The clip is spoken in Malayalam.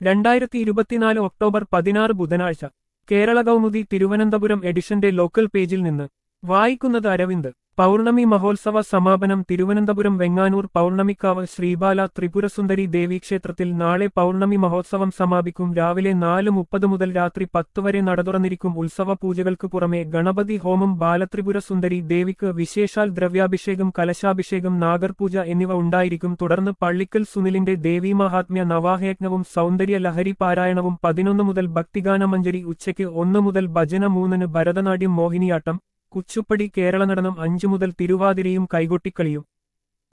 രണ്ടായിരത്തി ഇരുപത്തിനാല് ഒക്ടോബർ പതിനാറ് ബുധനാഴ്ച കേരള കൗമുദി തിരുവനന്തപുരം എഡിഷന്റെ ലോക്കൽ പേജിൽ നിന്ന് വായിക്കുന്നത് അരവിന്ദ് പൗർണമി മഹോത്സവ സമാപനം തിരുവനന്തപുരം വെങ്ങാനൂർ പൗർണമിക്കാവ് ശ്രീബാല ത്രിപുരസുന്ദരി ദേവീക്ഷേത്രത്തിൽ നാളെ പൗർണമി മഹോത്സവം സമാപിക്കും രാവിലെ നാല് മുപ്പത് മുതൽ രാത്രി പത്ത് വരെ നടതുറന്നിരിക്കും ഉത്സവ പൂജകൾക്ക് പുറമെ ഗണപതി ഹോമം ബാലത്രിപുര സുന്ദരി ദേവിക്ക് വിശേഷാൽ ദ്രവ്യാഭിഷേകം കലശാഭിഷേകം നാഗർപൂജ എന്നിവ ഉണ്ടായിരിക്കും തുടർന്ന് പള്ളിക്കൽ സുനിലിന്റെ ദേവീമഹാത്മ്യ നവാഹയജ്ഞവും സൗന്ദര്യ ലഹരി പാരായണവും പതിനൊന്ന് മുതൽ ഭക്തിഗാനമഞ്ജരി ഉച്ചയ്ക്ക് ഒന്ന് മുതൽ ഭജന മൂന്നിന് ഭരതനാട്യം മോഹിനിയാട്ടം കുച്ചുപ്പടി കേരള നടനം അഞ്ചു മുതൽ തിരുവാതിരയും കൈകൊട്ടിക്കളിയും